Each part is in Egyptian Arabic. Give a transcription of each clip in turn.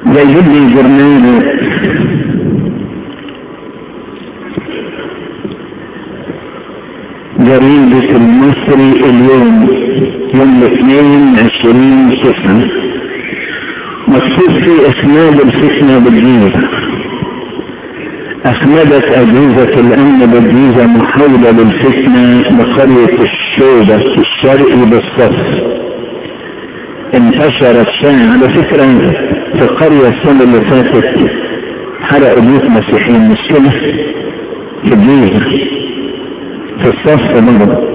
جايب لي برنامج جريدة المصري اليوم يوم الاثنين عشرين تسعة مكتوب في اسناد الفتنة بالجيزة اخمدت اجهزة الامن بالجيزة محاولة للفتنة بقرية الشوبة في الشرقي بالصف انتشرت شائعة على فكرة في قرية السنة اللي فاتت حرقوا بيوت مسيحيين مش كده في الجيزة في الصف برضه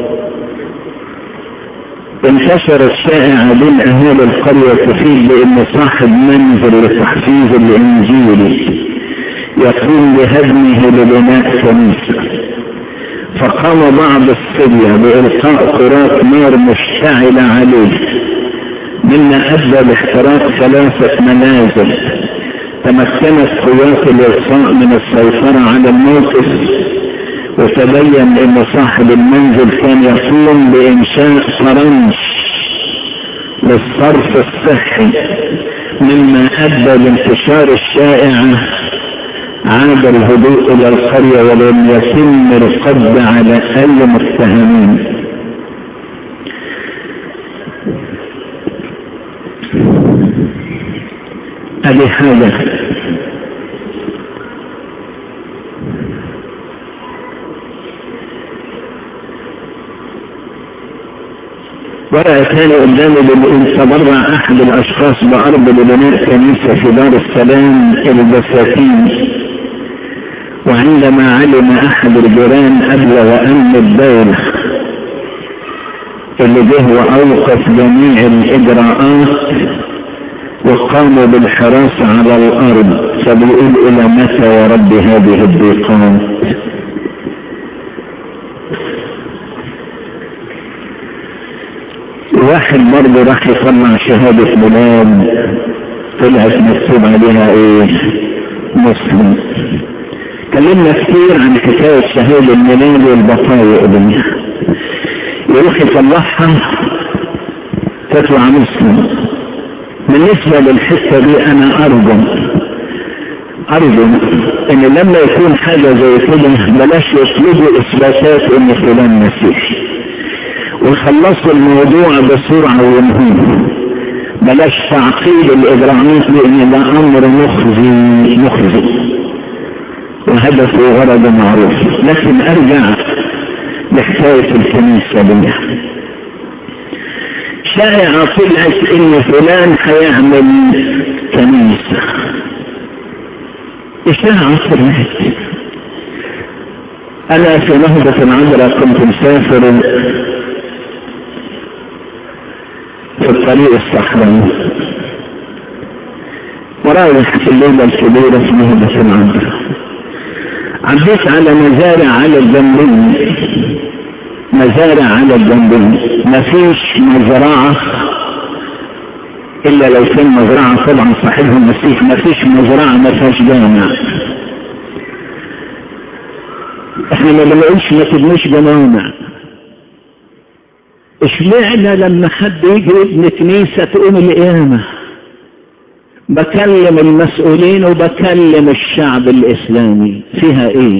انتشرت شائعة بين اهالي القرية تفيد بان صاحب منزل لتحفيظ الانجيل يقوم بهدمه لبناء كنيسة فقام بعض السرية بإلقاء كرات نار مشتعلة عليه مما أدى لاحتراق ثلاثة منازل تمكنت قوات الإرساء من السيطرة على الموقف وتبين أن صاحب المنزل كان يقوم بإنشاء فرنش للصرف الصحي مما أدى لانتشار الشائعة عاد الهدوء الى القرية ولم يتم القبض على اي متهمين ادي حاجة ورقة ثانية قدامي بيقول تبرع أحد الأشخاص بأرض لبناء كنيسة في دار السلام البساتين وعندما علم أحد الجيران أبلغ أمن الدولة اللي جه وأوقف جميع الإجراءات وقاموا بالحراسة على الأرض فبيقول إلى متى يا رب هذه الضيقات واحد برضه راح يطلع شهادة ميلاد طلعت مكتوب عليها ايه مسلم اتكلمنا كتير عن حكاية شهادة الميلاد والبطايق دي يروح يطلعها تطلع مسلم بالنسبة للحتة دي انا ارجو ارجو ان لما يكون حاجة زي كده بلاش يطلبوا اثباتات ان فلان مسيحي ويخلصوا الموضوع بسرعة وينهوه بلاش تعقيد الاجراءات لان ده امر مخزي مخزي وهدفه وغرض معروف لكن ارجع لحكاية الكنيسة دي شائعة طلعت ان فلان هيعمل كنيسة اشاعة طلعت انا في نهضة العذراء كنت مسافر في الطريق الصحراوي ورايح في الليلة الكبيرة في نهضة العذراء عديت على مزارع على الجنبين مزارع على الجنبين مفيش مزرعة الا لو كان مزرعة طبعا صاحبها المسيح مفيش مزرعة ما فيهاش جامع احنا ما بنقولش ما تبنيش جمامع اشمعنى لما حد يجي يبني كنيسة تقوم القيامة بكلم المسؤولين وبكلم الشعب الاسلامي فيها ايه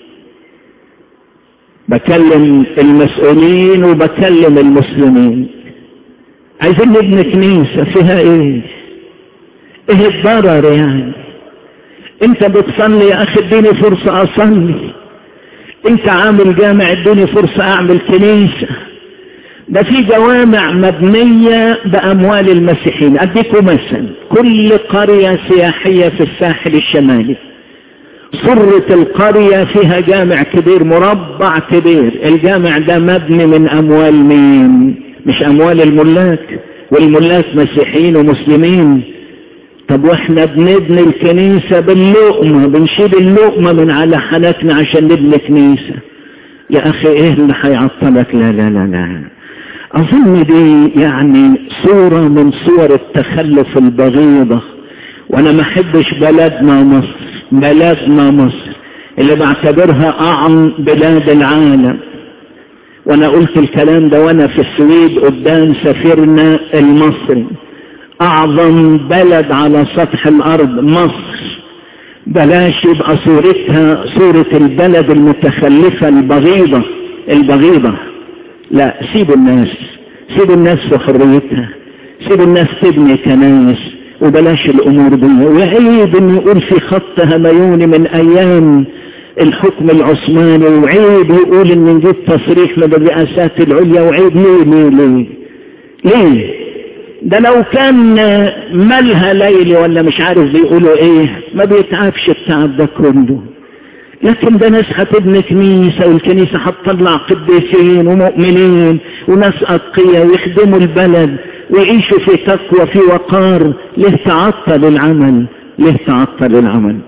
بكلم المسؤولين وبكلم المسلمين عايزين نبني كنيسة فيها ايه ايه الضرر يعني انت بتصلي يا اخي اديني فرصة اصلي انت عامل جامع اديني فرصة اعمل كنيسة ده في جوامع مبنية باموال المسيحيين اديكم مثلا كل قرية سياحية في الساحل الشمالي صرة القرية فيها جامع كبير مربع كبير الجامع ده مبني من اموال مين مش اموال الملاك والملاك مسيحيين ومسلمين طب واحنا بنبني الكنيسة باللقمة بنشيل اللقمة من على حالتنا عشان نبني كنيسة يا اخي ايه اللي هيعطلك لا لا لا لا اظن دي يعني صورة من صور التخلف البغيضة وانا ما احبش بلدنا مصر بلدنا مصر اللي بعتبرها اعم بلاد العالم وانا قلت الكلام ده وانا في السويد قدام سفيرنا المصري اعظم بلد على سطح الارض مصر بلاش يبقى صورتها صورة البلد المتخلفة البغيضة البغيضة لا سيبوا الناس سيبوا الناس في حريتها سيبوا الناس تبني كنايس وبلاش الامور دي وعيب ان يقول في خط هميوني من ايام الحكم العثماني وعيب يقول ان نجيب تصريح من الرئاسات العليا وعيب ليه ليه ليه ليه ده لو كان مالها ليلي ولا مش عارف بيقولوا ايه ما بيتعبش التعب ده كله لكن ده ناس هتبني كنيسة والكنيسة هتطلع قديسين ومؤمنين وناس أتقياء ويخدموا البلد ويعيشوا في تقوى في وقار ليه تعطل العمل ليه تعطل العمل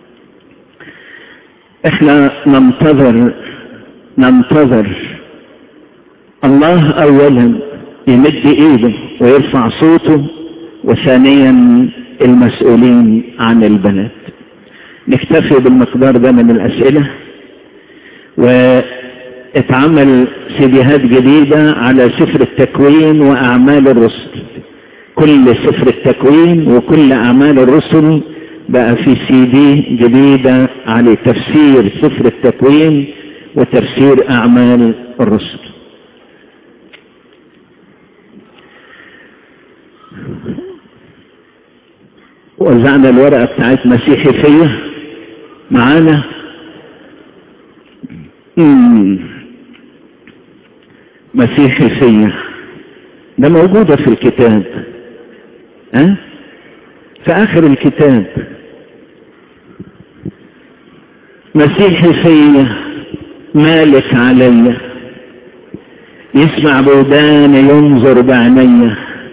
احنا ننتظر ننتظر الله اولا يمد ايده ويرفع صوته وثانيا المسؤولين عن البلد نكتفي بالمقدار ده من الاسئله واتعمل سيديهات جديده على سفر التكوين واعمال الرسل كل سفر التكوين وكل اعمال الرسل بقى في سي دي جديدة على تفسير سفر التكوين وتفسير أعمال الرسل وزعنا الورقة بتاعت مسيحي فيا معانا مسيحي فيا ده موجودة في الكتاب ها أه؟ في آخر الكتاب مسيحي فيا مالك علي يسمع بودان ينظر بعيني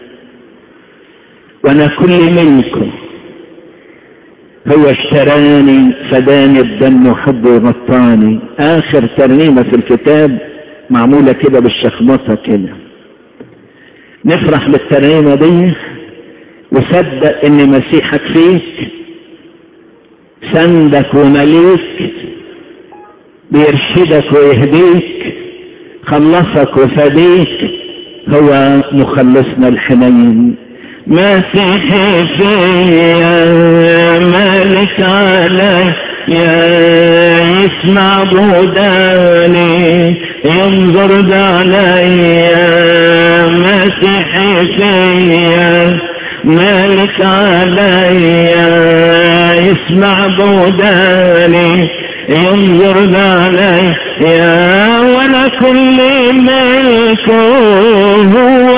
وانا كل منكم هو اشتراني فداني الدم وحب غطاني اخر ترنيمة في الكتاب معمولة كده بالشخبطة كده نفرح بالترنيمة دي وصدق ان مسيحك فيك سندك ومليك بيرشدك ويهديك خلصك وفديك هو مخلصنا الحنين مسيحي فيا مالك علي يا يسمع بوداني ينظر علي مسيحي فيا مالك علي يسمع بوداني ينظر علي يا ولا كل ملك هو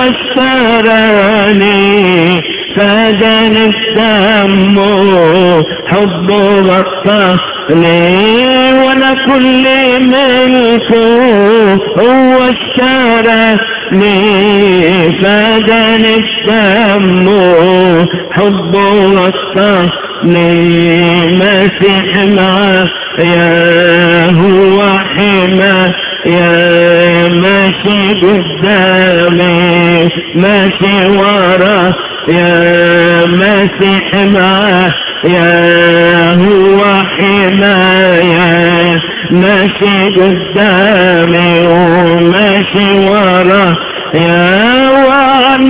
اشتراني فدان الدم حبه غطاني ولا كل ملك هو اشتراني فدان الدم حبه غطاني مسيح معاه يا هو حما يا ماشي قدامي ماشي ورا يا مسيح معاه يا هو حماية ماشي قدامي وماشي ورا يا وعن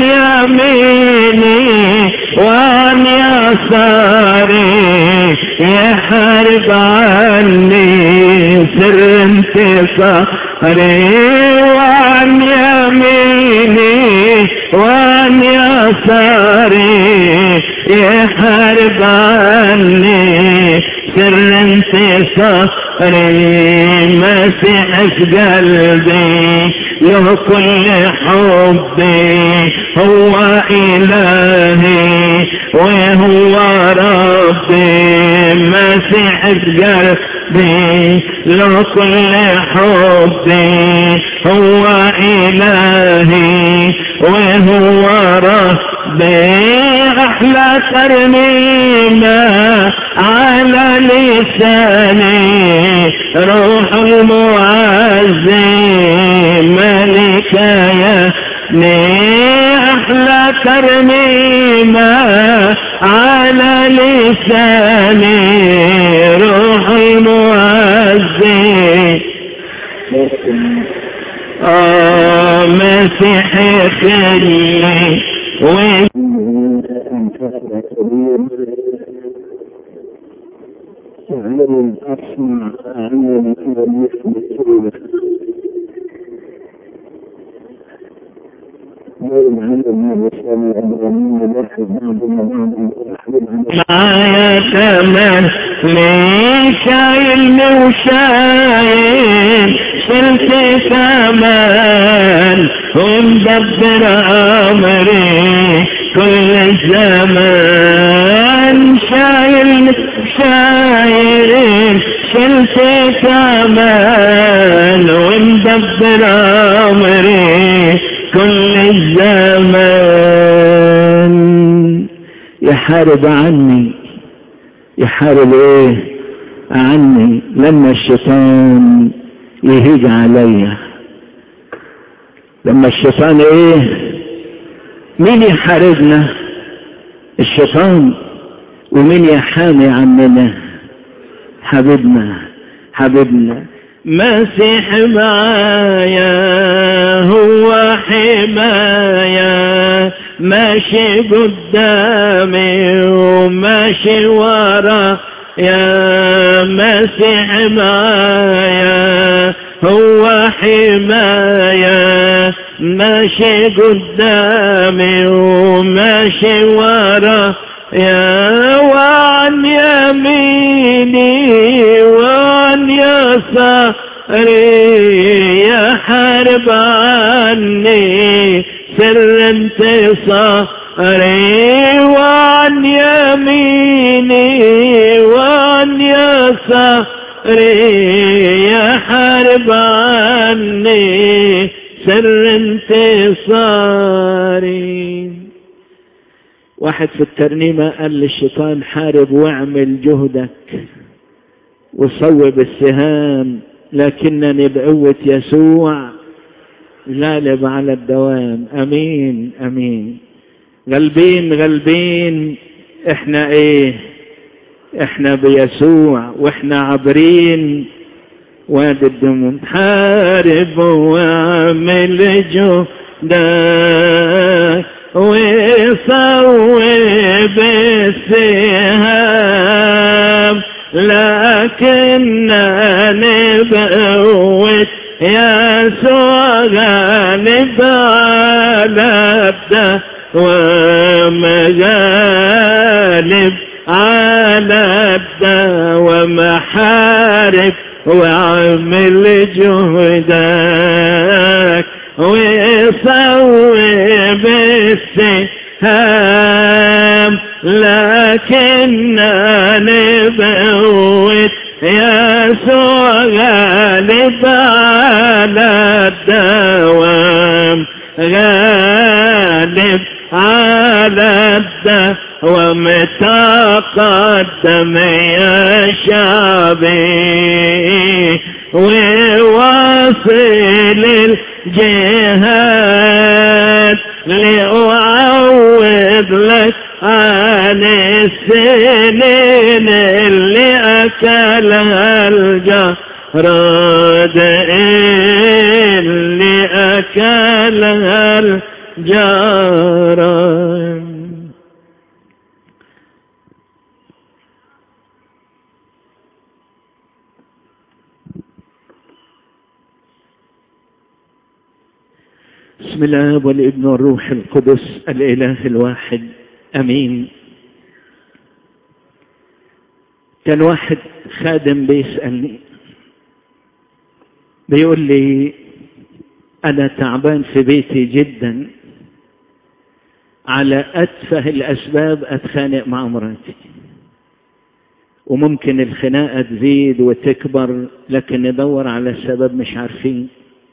يميني وعن يساري يحارب عني سر انتصاري وعن يميني وعن يساري يحارب عني سر انتصاري مسيح في قلبي له كل حبي هو إلهي وهو ربي مسيح في قلبي له كل حبي هو إلهي وهو ربي أحلى ترنيمة على لساني روح المعزي ملك يا أحلى ترنيمة على لساني روح المعزي آه مسيحي خلي الأخ كبير تعلم أسمع أعلم ولم يثبت ما يتمن لي شايلني وشايل شلت كمان ومدبر أمري كل الزمان شايلني شايل شلت كمان ومدبر أمري كل الزمان يحارب عني يحارب ايه عني لما الشيطان يهيج عليا لما الشيطان ايه مين يحاربنا الشيطان ومين يحامي عننا حبيبنا حبيبنا مسيح معايا هو حماية ماشي قدامي وماشي ورا يا مسيح معايا هو حماية ماشي قدامي وماشي ورا يا وعن يميني وعن يساري يا حارب عني سر انتصاري وعن يميني وعن يساري يا حارب عني سر انتصاري واحد في الترنيمة قال للشيطان حارب واعمل جهدك وصوب السهام لكنني بقوة يسوع غالب على الدوام امين امين غلبين غلبين احنا ايه احنا بيسوع واحنا عابرين وادي الدموم حارب واعمل جهدك وصوب السهام لكنني بقوة يسوع غالب على الدوام غالب على الدوام حارب واعمل جهدك وصوب السهام لكنني بقوة يسوع غالب على الدوام غالب على الدوام تقدم يا شعبي وواصل الجهاد لأعوض لك عن السنين اللي أكلها الجراد اللي أكلها الجراد بسم الله والابن والروح القدس الاله الواحد امين كان واحد خادم بيسالني بيقول لي انا تعبان في بيتي جدا على اتفه الاسباب اتخانق مع مراتي وممكن الخناقه تزيد وتكبر لكن ندور على السبب مش عارفين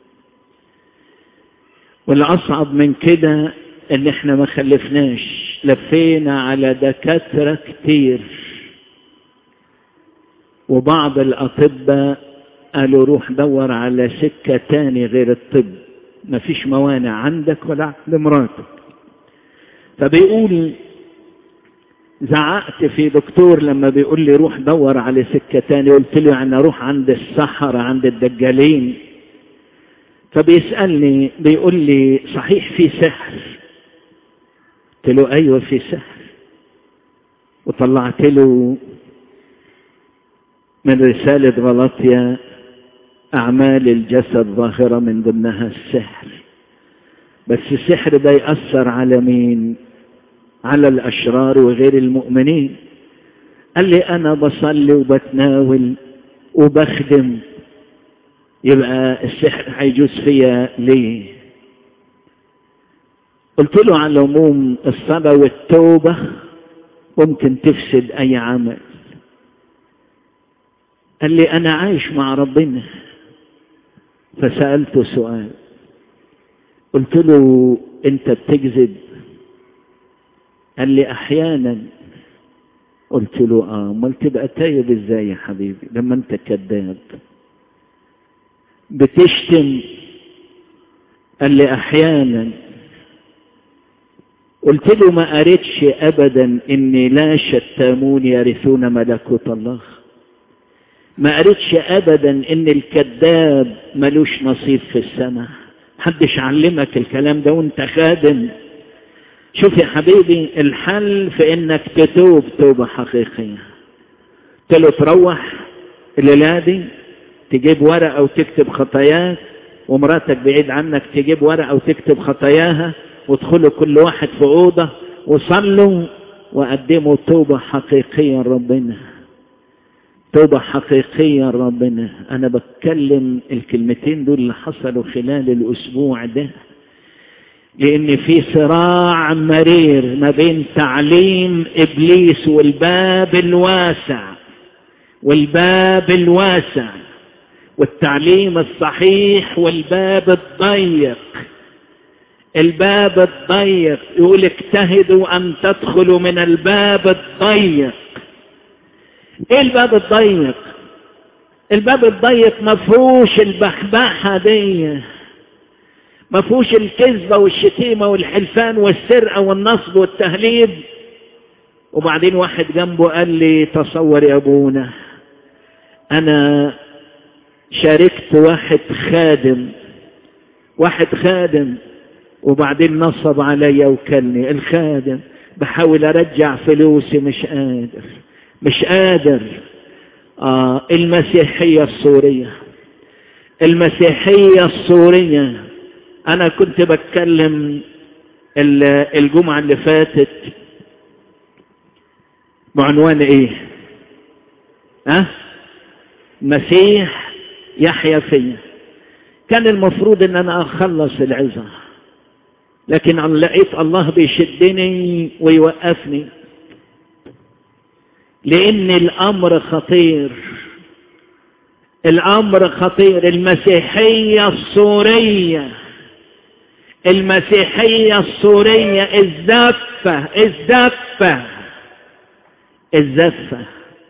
والأصعب من كده إن إحنا ما خلفناش لفينا على دكاترة كتير وبعض الأطباء قالوا روح دور على سكة تاني غير الطب مفيش موانع عندك ولا عند مراتك فبيقول زعقت في دكتور لما بيقول لي روح دور على سكة تاني قلت له يعني اروح عند السحرة عند الدجالين فبيسألني بيقول لي صحيح في سحر قلت له أيوة في سحر وطلعت له من رسالة غلطية أعمال الجسد ظاهرة من ضمنها السحر بس السحر ده يأثر على مين على الأشرار وغير المؤمنين قال لي أنا بصلي وبتناول وبخدم يبقى السحر هيجوز فيا ليه قلت له على العموم الصلاة والتوبة ممكن تفسد أي عمل قال لي أنا عايش مع ربنا فسألته سؤال قلت له أنت بتكذب قال لي أحيانا قلت له آه أمال تبقى تايب إزاي يا حبيبي لما أنت كذاب بتشتم قال لي أحيانا قلت له ما قريتش أبدا إني لا شتامون يرثون ملكوت الله ما قريتش أبدا إن الكذاب ملوش نصيب في السماء محدش علمك الكلام ده وانت خادم شوف يا حبيبي الحل في انك تتوب توبة حقيقية قلت له تروح الليلة دي تجيب ورقة وتكتب خطاياك ومراتك بعيد عنك تجيب ورقة وتكتب خطاياها وادخلوا كل واحد في أوضة وصلوا وقدموا توبة حقيقية لربنا توبة حقيقية لربنا أنا بتكلم الكلمتين دول اللي حصلوا خلال الأسبوع ده لأن في صراع مرير ما بين تعليم إبليس والباب الواسع والباب الواسع والتعليم الصحيح والباب الضيق الباب الضيق يقول اجتهدوا أن تدخلوا من الباب الضيق ايه الباب الضيق الباب الضيق ما فيهوش البحبحة دي ما فيهوش الكذبة والشتيمة والحلفان والسرقة والنصب والتهليب وبعدين واحد جنبه قال لي تصور يا ابونا انا شاركت واحد خادم واحد خادم وبعدين نصب عليا وكلني الخادم بحاول ارجع فلوسي مش قادر مش قادر آه المسيحية السورية المسيحية السورية أنا كنت بتكلم الجمعة اللي فاتت بعنوان إيه؟ ها؟ أه؟ مسيح يحيا فيا كان المفروض ان انا اخلص العظة لكن لقيت الله بيشدني ويوقفني لان الامر خطير الامر خطير المسيحية السورية المسيحية السورية الزفة الزفة الزفة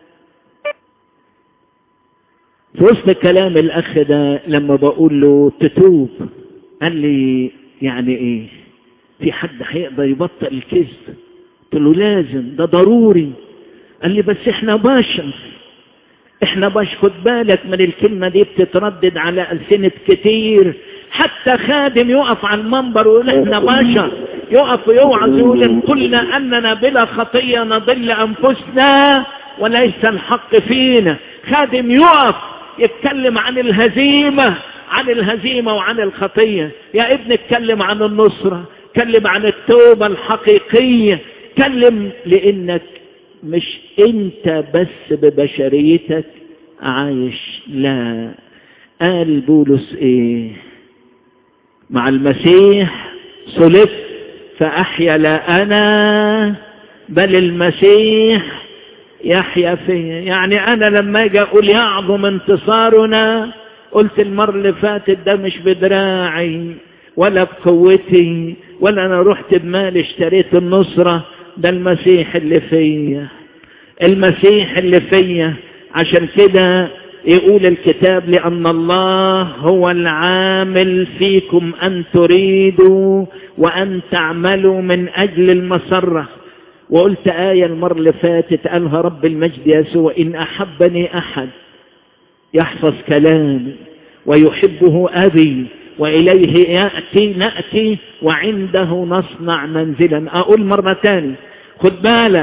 في وسط كلام الاخ ده لما بقول له تتوب قال لي يعني ايه في حد هيقدر يبطل الكذب قلت له لازم ده ضروري قال لي بس احنا بشر احنا بشر خد بالك من الكلمة دي بتتردد على ألسنة كتير حتى خادم يقف على المنبر ويقول احنا بشر يقف ويوعظ يقول ان قلنا اننا بلا خطية نضل انفسنا وليس الحق فينا خادم يقف يتكلم عن الهزيمة عن الهزيمة وعن الخطية يا ابن اتكلم عن النصرة اتكلم عن التوبة الحقيقية اتكلم لانك مش انت بس ببشريتك عايش لا قال بولس ايه مع المسيح صلبت فاحيا لا انا بل المسيح يحيا فيا يعني انا لما اجي اقول يعظم انتصارنا قلت المرة اللي فاتت ده مش بدراعي ولا بقوتي ولا انا رحت بمال اشتريت النصرة ده المسيح اللي فيا المسيح اللي فيا عشان كده يقول الكتاب لأن الله هو العامل فيكم أن تريدوا وأن تعملوا من أجل المسرة وقلت آية المرة اللي فاتت قالها رب المجد يسوع إن أحبني أحد يحفظ كلامي ويحبه أبي وإليه يأتي نأتي وعنده نصنع منزلا أقول مرة تاني خد بالك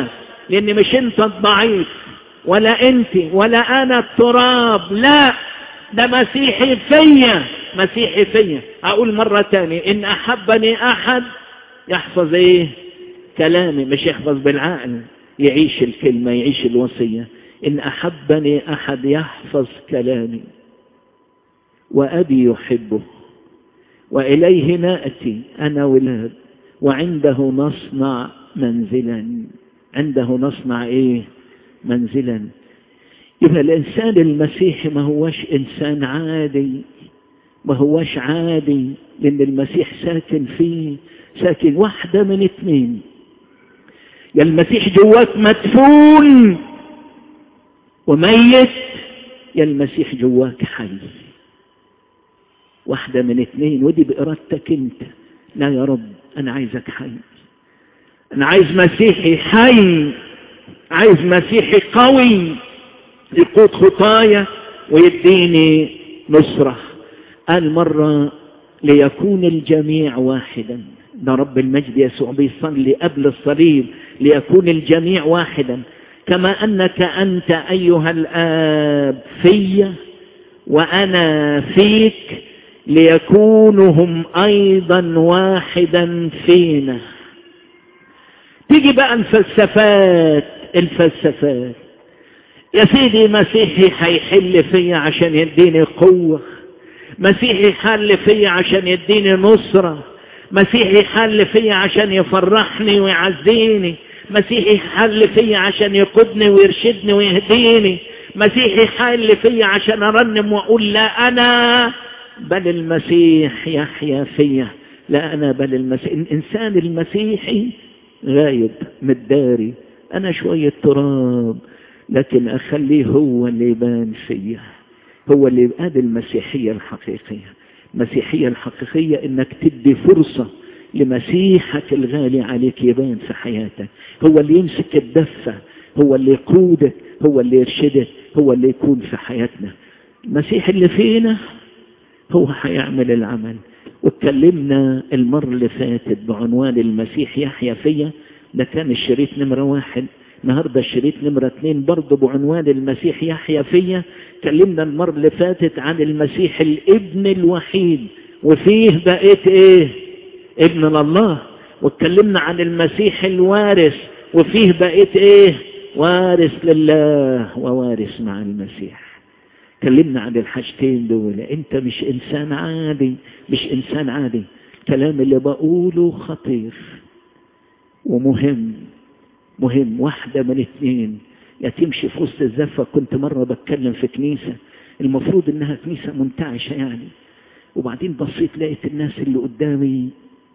لان مش انت الضعيف ولا انت ولا انا التراب لا ده مسيحي فيا مسيحي فيا اقول مرة تانية ان احبني احد يحفظ ايه كلامي مش يحفظ بالعقل يعيش الكلمة يعيش الوصية إن أحبني أحد يحفظ كلامي وأبي يحبه وإليه نأتي أنا ولاد وعنده نصنع منزلا عنده نصنع إيه منزلا يبقى الإنسان المسيحي ما هوش إنسان عادي ما هوش عادي لأن المسيح ساكن فيه ساكن واحدة من اثنين يا المسيح جواك مدفون وميت يا المسيح جواك حي واحدة من اثنين ودي بإرادتك انت لا يا رب أنا عايزك حي أنا عايز مسيحي حي عايز مسيحي قوي يقود خطايا ويديني نصرة قال مرة ليكون الجميع واحدا ده رب المجد يسوع بيصلي قبل الصليب ليكون الجميع واحدا كما أنك أنت أيها الآب في وأنا فيك ليكونوا هم أيضا واحدا فينا تيجي بقى الفلسفات الفلسفات يا سيدي مسيحي هيحل فيا عشان يديني قوة مسيحي حل فيا عشان يديني نصرة مسيحي حل فيا عشان يفرحني ويعزيني مسيحي حل فيا عشان يقودني ويرشدني ويهديني مسيحي حل فيا عشان ارنم واقول لا انا بل المسيح يحيا فيا لا انا بل المسيح الانسان المسيحي غايب متداري انا شوية تراب لكن اخليه هو اللي يبان فيا هو اللي يبقى المسيحية الحقيقية المسيحية الحقيقية انك تدي فرصة لمسيحك الغالي عليك يبان في حياتك هو اللي يمسك الدفة هو اللي يقودك هو اللي يرشدك هو اللي يكون في حياتنا المسيح اللي فينا هو هيعمل العمل واتكلمنا المرة اللي فاتت بعنوان المسيح يحيا فيا ده كان الشريط نمرة واحد النهاردة الشريط نمرة اثنين برضه بعنوان المسيح يحيا فيا اتكلمنا المرة اللي فاتت عن المسيح الابن الوحيد وفيه بقيت ايه ابن الله واتكلمنا عن المسيح الوارث وفيه بقيت ايه وارث لله ووارث مع المسيح اتكلمنا عن الحاجتين دول انت مش انسان عادي مش انسان عادي الكلام اللي بقوله خطير ومهم مهم واحدة من اثنين يا تمشي في وسط الزفة كنت مرة بتكلم في كنيسة المفروض انها كنيسة منتعشة يعني وبعدين بصيت لقيت الناس اللي قدامي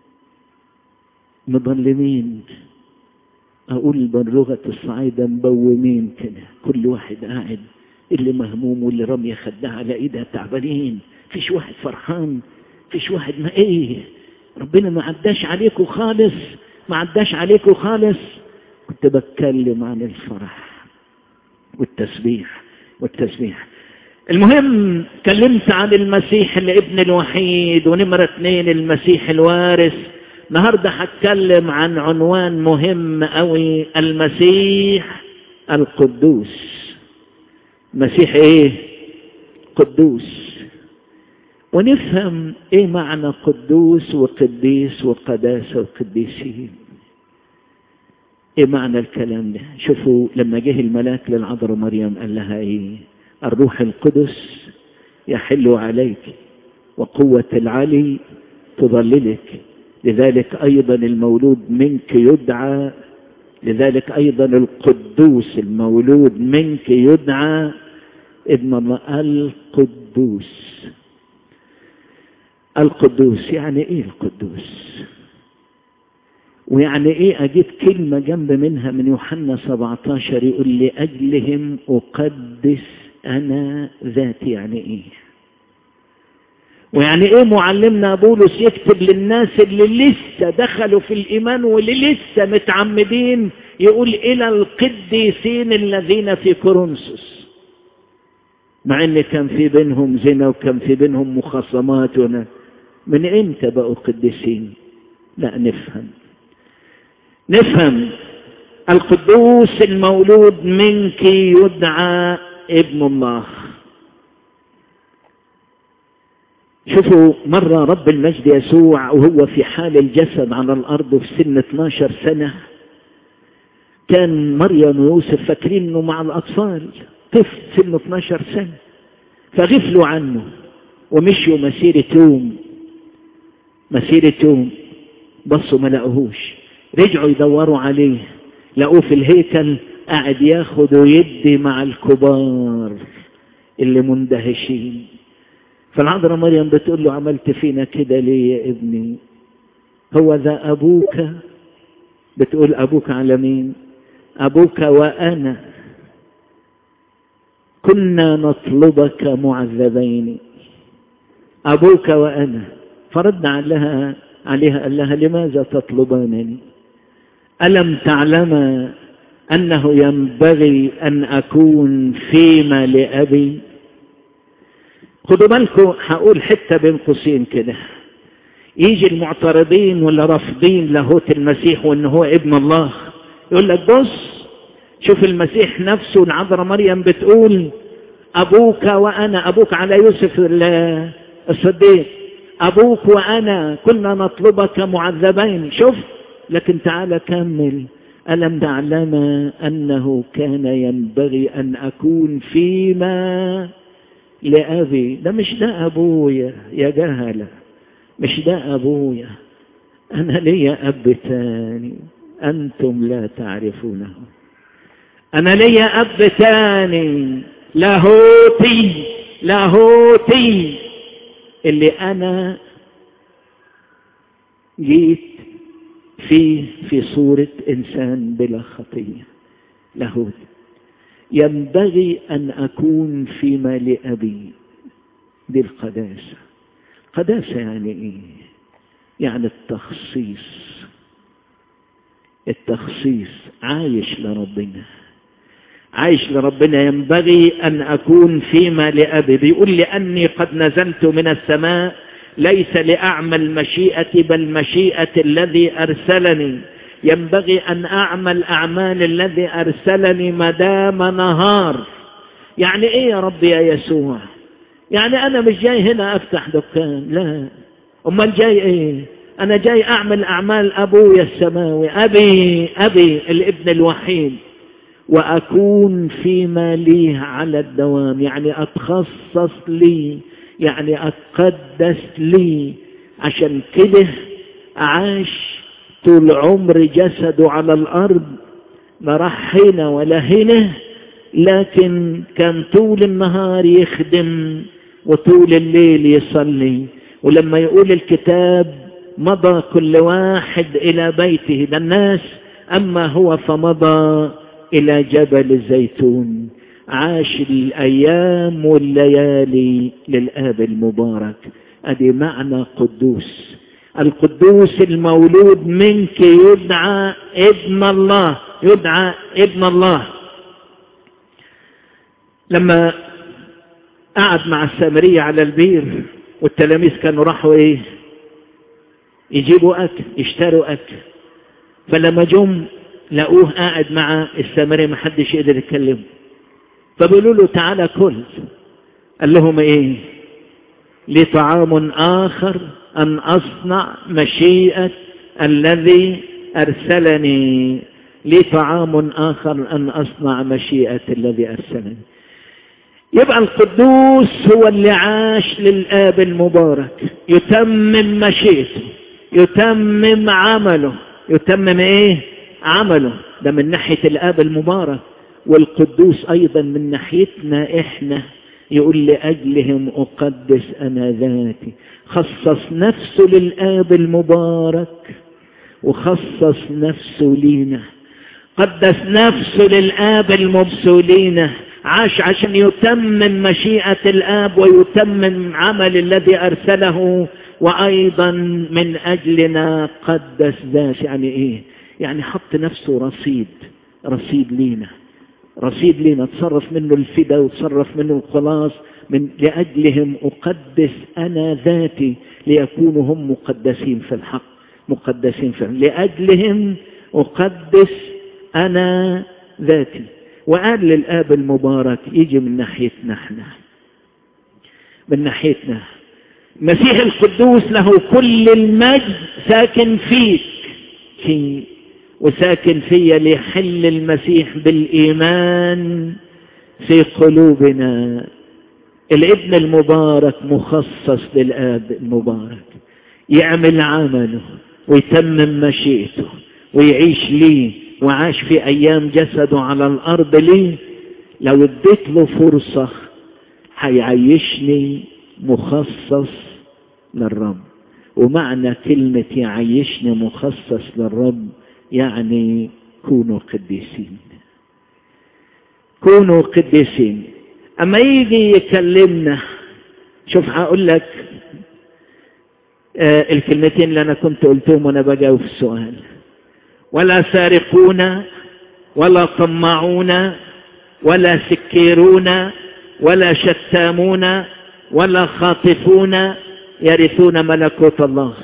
مظلمين اقول بلغة الصعايدة مبومين كده كل واحد قاعد اللي مهموم واللي رمية خدها على ايدها تعبانين فيش واحد فرحان فيش واحد ما ايه ربنا ما عداش عليكم خالص ما عداش عليكم خالص كنت بتكلم عن الفرح والتسبيح والتسبيح المهم كلمت عن المسيح الابن الوحيد ونمرة اثنين المسيح الوارث النهاردة هتكلم عن عنوان مهم قوي المسيح القدوس مسيح ايه قدوس ونفهم ايه معنى قدوس وقديس وقداسة وقديسين ايه معنى الكلام ده شوفوا لما جه الملاك للعذراء مريم قال لها ايه الروح القدس يحل عليك وقوة العلي تظللك لذلك ايضا المولود منك يدعى لذلك ايضا القدوس المولود منك يدعى ابن الله القدوس القدوس يعني ايه القدوس ويعني ايه اجيب كلمة جنب منها من يوحنا 17 يقول لأجلهم أقدس أنا ذاتي يعني ايه ويعني ايه معلمنا بولس يكتب للناس اللي لسه دخلوا في الإيمان واللي لسه متعمدين يقول إلى القديسين الذين في كورنثوس مع ان كان في بينهم زنا وكان في بينهم مخاصمات من امتى بقوا قديسين لا نفهم نفهم القدوس المولود منك يدعى ابن الله شوفوا مرة رب المجد يسوع وهو في حال الجسد على الأرض في سن 12 سنة كان مريم ويوسف فاكرين انه مع الأطفال طفل سنه 12 سنة فغفلوا عنه ومشيوا مسيرة يوم مسيرة يوم بصوا ما لقوهوش رجعوا يدوروا عليه لقوه في الهيكل قاعد ياخد ويدي مع الكبار اللي مندهشين فالعذراء مريم بتقول له عملت فينا كده ليه يا ابني هو ذا أبوك بتقول أبوك على مين أبوك وأنا كنا نطلبك معذبين أبوك وأنا فرد عليها عليها قال لها لماذا تطلبانني ألم تعلم أنه ينبغي أن أكون فيما لأبي خدوا بالكم هقول حتة بين قوسين كده يجي المعترضين ولا رافضين لاهوت المسيح وان هو ابن الله يقول لك بص شوف المسيح نفسه العذراء مريم بتقول ابوك وانا ابوك على يوسف الصديق ابوك وانا كنا نطلبك معذبين شوف لكن تعالى كمل ألم تعلم أنه كان ينبغي أن أكون فيما لأبي ده مش ده أبويا يا جهلة مش ده أبويا أنا ليا أب تاني أنتم لا تعرفونه أنا ليا أب تاني لاهوتي لاهوتي اللي أنا جيت فيه في صورة إنسان بلا خطية لاهوتي ينبغي أن أكون فيما لأبي دي القداسة قداسة يعني إيه يعني التخصيص التخصيص عايش لربنا عايش لربنا ينبغي أن أكون فيما لأبي بيقول لأني قد نزلت من السماء ليس لأعمل مشيئتي بل مشيئة الذي أرسلني ينبغي أن أعمل أعمال الذي أرسلني مدام نهار يعني إيه يا رب يا يسوع يعني أنا مش جاي هنا أفتح دكان لا أمال جاي إيه أنا جاي أعمل أعمال أبويا السماوي أبي أبي الابن الوحيد وأكون فيما لي على الدوام يعني أتخصص لي يعني أتقدس لي عشان كده عاش طول عمر جسده على الأرض ما راح هنا ولا هنا لكن كان طول النهار يخدم وطول الليل يصلي ولما يقول الكتاب مضى كل واحد إلى بيته ده الناس أما هو فمضى إلى جبل الزيتون عاش الأيام والليالي للآب المبارك أدي معنى قدوس القدوس المولود منك يدعى ابن الله يدعى ابن الله لما قعد مع السامرية على البير والتلاميذ كانوا راحوا ايه يجيبوا اكل يشتروا اكل فلما جم لقوه قاعد مع السامرية ما حدش يقدر يتكلم فبيقولوا له تعالى كل قال لهم ايه لي طعام اخر ان اصنع مشيئة الذي ارسلني لي طعام اخر ان اصنع مشيئة الذي ارسلني يبقى القدوس هو اللي عاش للآب المبارك يتمم مشيئته يتمم عمله يتمم ايه عمله ده من ناحية الآب المبارك والقدوس أيضا من ناحيتنا إحنا يقول لأجلهم أقدس أنا ذاتي خصص نفسه للآب المبارك وخصص نفسه لينا قدس نفسه للآب المبسولين عاش عشان يتمم مشيئة الآب ويتمم عمل الذي أرسله وأيضا من أجلنا قدس ذات يعني إيه يعني حط نفسه رصيد رصيد لينا رصيد لينا تصرف منه الفدا وتصرف منه الخلاص من لأجلهم أقدس أنا ذاتي ليكونوا هم مقدسين في الحق مقدسين في الحق. لأجلهم أقدس أنا ذاتي وقال للآب المبارك يجي من ناحيتنا احنا من ناحيتنا مسيح القدوس له كل المجد ساكن فيك في وساكن فيا ليحل المسيح بالإيمان في قلوبنا الابن المبارك مخصص للآب المبارك يعمل عمله ويتمم مشيئته ويعيش ليه وعاش في أيام جسده على الأرض ليه لو اديت له فرصة هيعيشني مخصص للرب ومعنى كلمة يعيشني مخصص للرب يعني كونوا قديسين كونوا قديسين أما يجي يكلمنا شوف هقول لك آه الكلمتين اللي أنا كنت قلتهم وأنا بجاوب في السؤال ولا سارقون ولا طمعون ولا سكيرون ولا شتامون ولا خاطفون يرثون ملكوت الله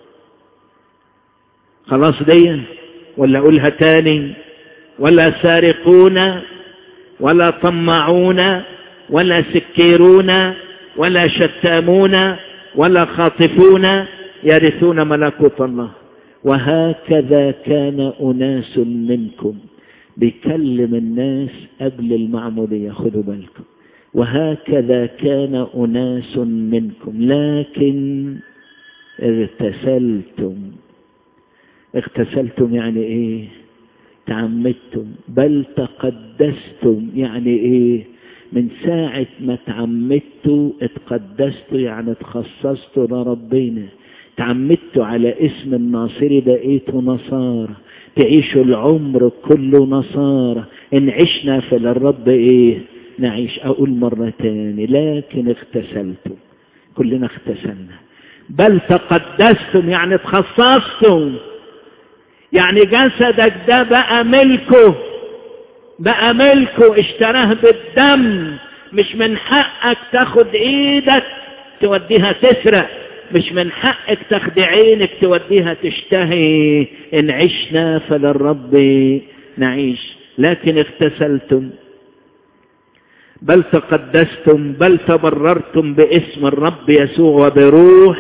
خلاص دي ولا اقولها تاني ولا سارقون ولا طمعون ولا سكيرون ولا شتامون ولا خاطفون يرثون ملكوت الله وهكذا كان أناس منكم بيكلم الناس قبل المعمودية خدوا بالكم وهكذا كان أناس منكم لكن اغتسلتم اغتسلتم يعني ايه تعمدتم بل تقدستم يعني ايه من ساعة ما تعمدتوا اتقدستوا يعني اتخصصتوا لربنا تعمدتوا على اسم الناصري بقيتوا نصارى تعيشوا العمر كله نصارى ان عشنا فللرب ايه نعيش اقول مرة تاني لكن اغتسلتم كلنا اغتسلنا بل تقدستم يعني تخصصتم يعني جسدك ده بقى ملكه بقى ملكه اشتراه بالدم مش من حقك تاخد ايدك توديها تسرق مش من حقك تاخد عينك توديها تشتهي ان عشنا فللرب نعيش لكن اغتسلتم بل تقدستم بل تبررتم باسم الرب يسوع وبروح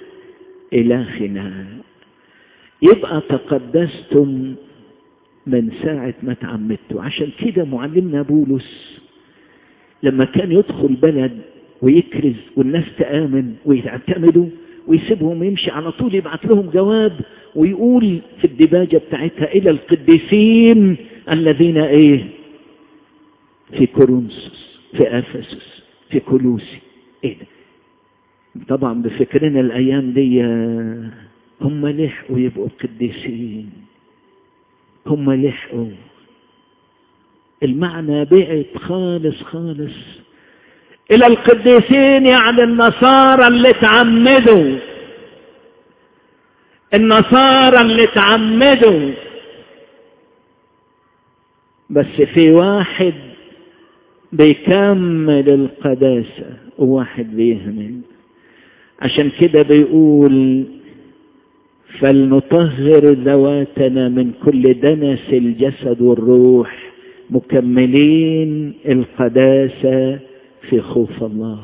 إلهنا يبقى تقدستم من ساعة ما تعمدتوا عشان كده معلمنا بولس لما كان يدخل بلد ويكرز والناس تآمن ويعتمدوا ويسيبهم يمشي على طول يبعت لهم جواب ويقول في الدباجة بتاعتها إلى القديسين الذين إيه في كورنثوس في أفسس في كولوسي إيه ده طبعا بفكرنا الأيام دي هم لحقوا يبقوا قديسين هم لحقوا المعنى بعد خالص خالص إلى القديسين يعني النصارى اللي تعمدوا النصارى اللي تعمدوا بس في واحد بيكمل القداسة وواحد بيهمل عشان كده بيقول فلنطهر ذواتنا من كل دنس الجسد والروح مكملين القداسة في خوف الله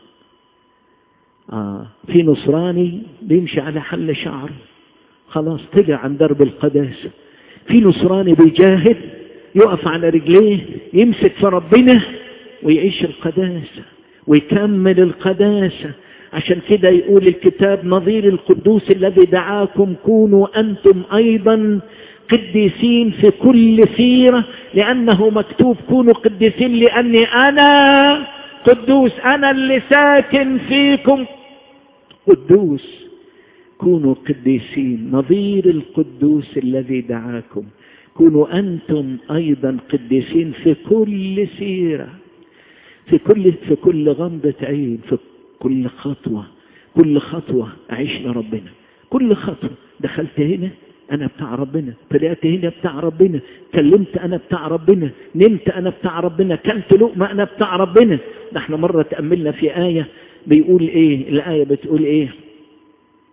آه. في نصراني بيمشي على حل شعره خلاص طلع عن درب القداسة في نصراني بيجاهد يقف على رجليه يمسك في ربنا ويعيش القداسة ويكمل القداسة عشان كده يقول الكتاب نظير القدوس الذي دعاكم كونوا أنتم أيضا قديسين في كل سيرة لأنه مكتوب كونوا قديسين لأني أنا قدوس أنا اللي ساكن فيكم قدوس كونوا قديسين نظير القدوس الذي دعاكم كونوا أنتم أيضا قديسين في كل سيرة في كل في كل غمضة عين في كل خطوة كل خطوة أعيش لربنا كل خطوة دخلت هنا أنا بتاع ربنا طلعت هنا بتاع ربنا كلمت أنا بتاع ربنا نمت أنا بتاع ربنا كلت لقمة أنا بتاع ربنا نحن مرة تأملنا في آية بيقول إيه الآية بتقول إيه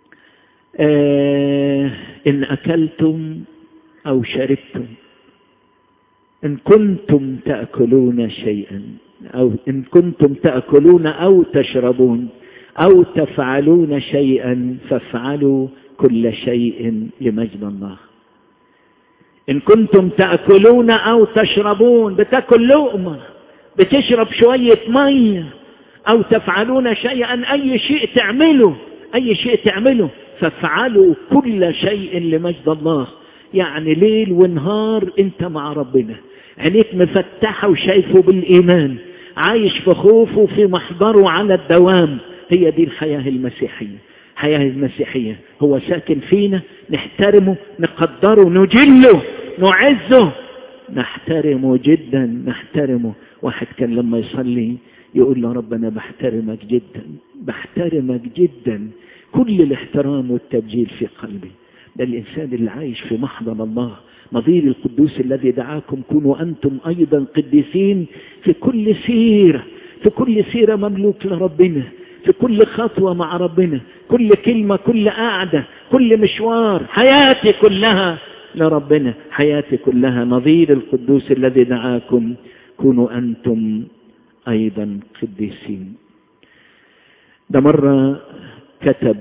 آه إن أكلتم أو شربتم إن كنتم تأكلون شيئا أو إن كنتم تأكلون أو تشربون أو تفعلون شيئا فافعلوا كل شيء لمجد الله إن كنتم تأكلون أو تشربون بتاكل لقمة بتشرب شوية مية أو تفعلون شيئا أي شيء تعمله أي شيء تعمله فافعلوا كل شيء لمجد الله يعني ليل ونهار أنت مع ربنا عينيك مفتحة وشايفه بالإيمان عايش في خوفه في محضره على الدوام هي دي الحياة المسيحية الحياة المسيحية هو ساكن فينا نحترمه نقدره نجله نعزه نحترمه جدا نحترمه واحد كان لما يصلي يقول له رب أنا بحترمك جدا بحترمك جدا كل الاحترام والتبجيل في قلبي ده الإنسان اللي عايش في محضن الله نظير القدوس الذي دعاكم كونوا أنتم أيضا قديسين في كل سيرة في كل سيرة مملوك لربنا في كل خطوة مع ربنا كل كلمة كل قعدة كل مشوار حياتي كلها لربنا حياتي كلها نظير القدوس الذي دعاكم كونوا أنتم أيضا قديسين ده مرة كتب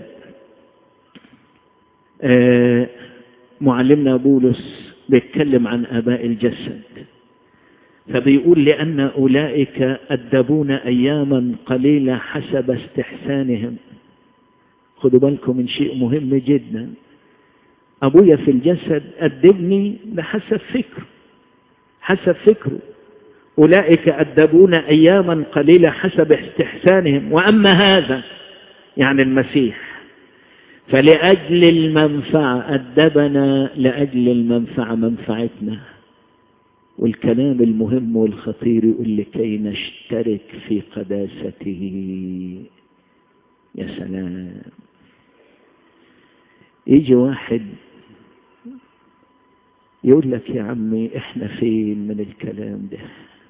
آه معلمنا بولس بيتكلم عن آباء الجسد فبيقول لأن أولئك أدبون أياما قليلة حسب استحسانهم خدوا بالكم من شيء مهم جدا أبويا في الجسد أدبني بحسب فكره حسب فكره أولئك أدبون أياما قليلة حسب استحسانهم وأما هذا يعني المسيح فلأجل المنفعة أدبنا لأجل المنفعة منفعتنا والكلام المهم والخطير يقول لكي نشترك في قداسته يا سلام يجي واحد يقول لك يا عمي احنا فين من الكلام ده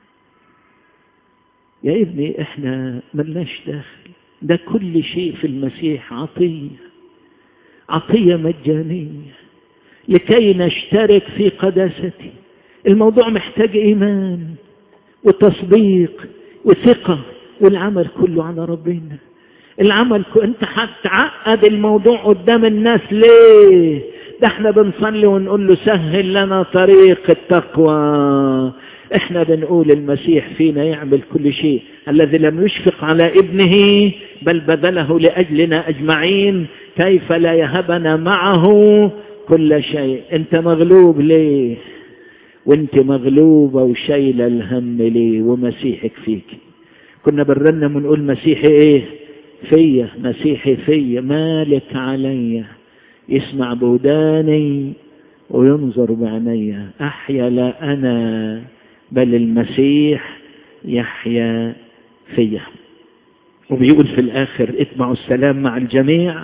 يا ابني احنا ملناش داخل ده كل شيء في المسيح عطية عطية مجانية لكي نشترك في قداسته الموضوع محتاج إيمان وتصديق وثقة والعمل كله على ربنا العمل كله انت هتعقد الموضوع قدام الناس ليه ده احنا بنصلي ونقول له سهل لنا طريق التقوى احنا بنقول المسيح فينا يعمل كل شيء الذي لم يشفق على ابنه بل بذله لأجلنا أجمعين كيف لا يهبنا معه كل شيء انت مغلوب ليه وانت مغلوبة وشايلة الهم ليه ومسيحك فيك كنا برنا ونقول مسيحي ايه فيا مسيحي فيا مالك عليا يسمع بوداني وينظر بعيني احيا لا انا بل المسيح يحيا فيا وبيقول في الاخر اتبعوا السلام مع الجميع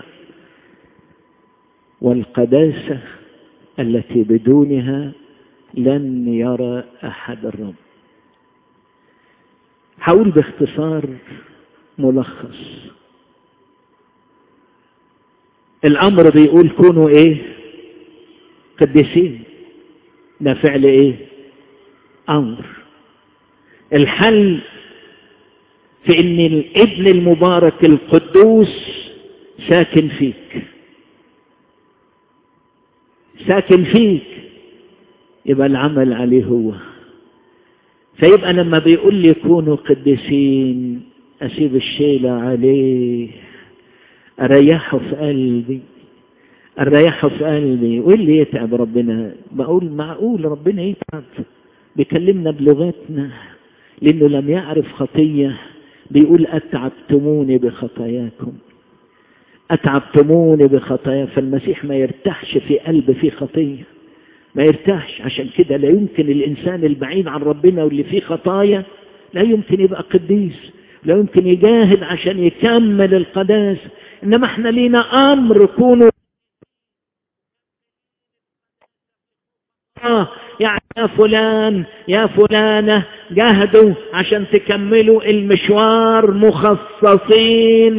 والقداسة التي بدونها لن يرى أحد الرب حاول باختصار ملخص الأمر بيقول كونوا إيه قديسين ده فعل إيه أمر الحل في ان الابن المبارك القدوس ساكن فيك ساكن فيك يبقى العمل عليه هو فيبقى لما بيقول لي كونوا قديسين اسيب الشيلة عليه اريحه في قلبي اريحه في قلبي واللي يتعب ربنا بقول معقول ربنا يتعب بيكلمنا بلغتنا لانه لم يعرف خطيه بيقول أتعبتموني بخطاياكم أتعبتموني بخطايا فالمسيح ما يرتاحش في قلب فيه خطية ما يرتاحش عشان كده لا يمكن الإنسان البعيد عن ربنا واللي فيه خطايا لا يمكن يبقى قديس لا يمكن يجاهد عشان يكمل القداسة إنما احنا لينا أمر كونوا آه يعني يا فلان يا فلانة جاهدوا عشان تكملوا المشوار مخصصين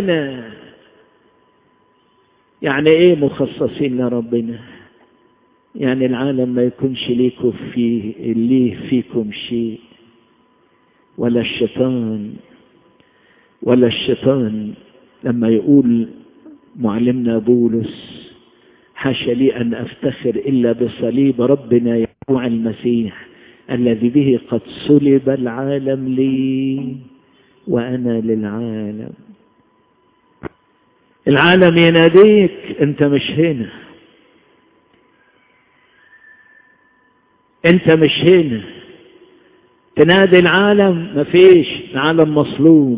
لربنا يعني ايه مخصصين لربنا يعني العالم ما يكونش ليكم فيه ليه فيكم شيء ولا الشيطان ولا الشيطان لما يقول معلمنا بولس حاشا لي أن أفتخر إلا بصليب ربنا يسوع المسيح الذي به قد صلب العالم لي وأنا للعالم العالم يناديك أنت مش هنا أنت مش هنا تنادي العالم مفيش العالم مصلوب